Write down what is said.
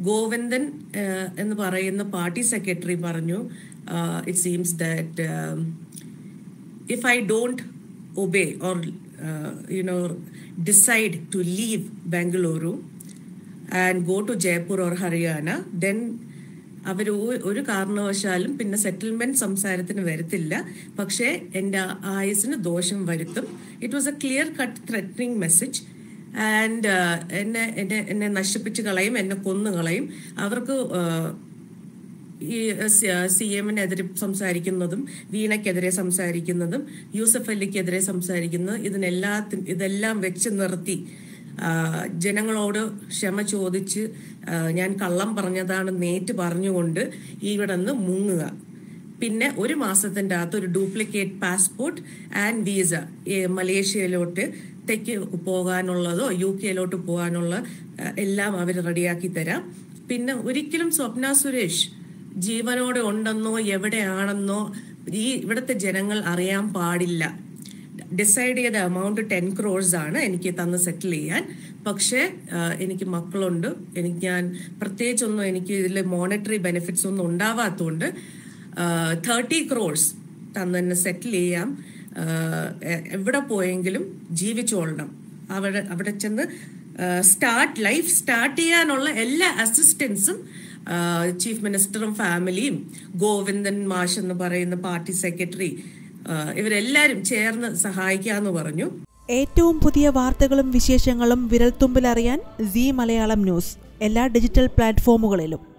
Govindan uh, എന്ന് പറയുന്ന party secretary പറഞ്ഞു it seems that if I don't obey or uh, you know decide to leave Bangalore and go to Jaipur or Haryana, then അവർ ഒരു കാരണവശാലും പിന്നെ settlement സംസാരത്തിന് വരത്തില്ല പക്ഷേ എൻ്റെ ആയുസിന് ദോഷം വരുത്തും it was a clear cut threatening message and എന്നെ എന്നെ എന്നെ നശിപ്പിച്ച് കളയും എന്നെ കൊന്നു കളയും അവർക്ക് uh, ഈ സി എമ്മിനെതിരെ സംസാരിക്കുന്നതും വീണയ്ക്കെതിരെ സംസാരിക്കുന്നതും യൂസഫ് അലിക്കെതിരെ സംസാരിക്കുന്നത് ഇതിനെല്ലാത്തിനും ഇതെല്ലാം വെച്ച് നിർത്തി ആ, ജനങ്ങളോട് ക്ഷമ ചോദിച്ച് ആ, ഞാൻ കള്ളം പറഞ്ഞതാണ് നേറ്റ് പറഞ്ഞുകൊണ്ട് ഇവിടെ നിന്ന് മുങ്ങുക പിന്നെ ഒരു മാസത്തിൻ്റെ അകത്ത് ഒരു ഡ്യൂപ്ലിക്കേറ്റ് പാസ്പോർട്ട് ആൻഡ് വീസ മലേഷ്യയിലോട്ട് തെക്ക് പോകാനുള്ളതോ യു കെയിലോട്ട് പോകാനുള്ള ആ, എല്ലാം അവർ റെഡിയാക്കി തരാം പിന്നെ ഒരിക്കലും സ്വപ്ന സുരേഷ് ജീവനോടെ ഉണ്ടെന്നോ എവിടെയാണെന്നോ ഈ ഇവിടുത്തെ ജനങ്ങൾ അറിയാൻ പാടില്ല ഡിസൈഡ് ചെയ്ത എമൗണ്ട് ടെൻ ക്രോഴ്സ് ആണ് എനിക്ക് തന്ന് സെറ്റിൽ ചെയ്യാൻ പക്ഷേ ആ, എനിക്ക് മക്കളുണ്ട് എനിക്ക് ഞാൻ പ്രത്യേകിച്ചൊന്നും എനിക്ക് ഇതിൽ മോണിറ്ററി ബെനിഫിറ്റ്സ് ഒന്നും ഉണ്ടാവാത്തതുകൊണ്ട് തേർട്ടി ക്രോഴ്സ് തന്ന് തന്നെ സെറ്റിൽ ചെയ്യാം ആ, എ- എവിടെ പോയെങ്കിലും ജീവിച്ചോളണം അവിടെ അവിടെ ചെന്ന് സ്റ്റാർട്ട് ലൈഫ് സ്റ്റാർട്ട് ചെയ്യാനുള്ള എല്ലാ അസിസ്റ്റൻസും ചീഫ് മിനിസ്റ്ററും ഫാമിലിയും ഗോവിന്ദൻ മാഷ് എന്ന് പറയുന്ന പാർട്ടി സെക്രട്ടറി ഇവരെല്ലാവരും ചേർന്ന് സഹായിക്കാന്ന് പറഞ്ഞു ഏറ്റവും പുതിയ വാർത്തകളും വിശേഷങ്ങളും വിരൽത്തുമ്പിലറിയാൻ സി മലയാളം ന്യൂസ് എല്ലാ ഡിജിറ്റൽ പ്ലാറ്റ്ഫോമുകളിലും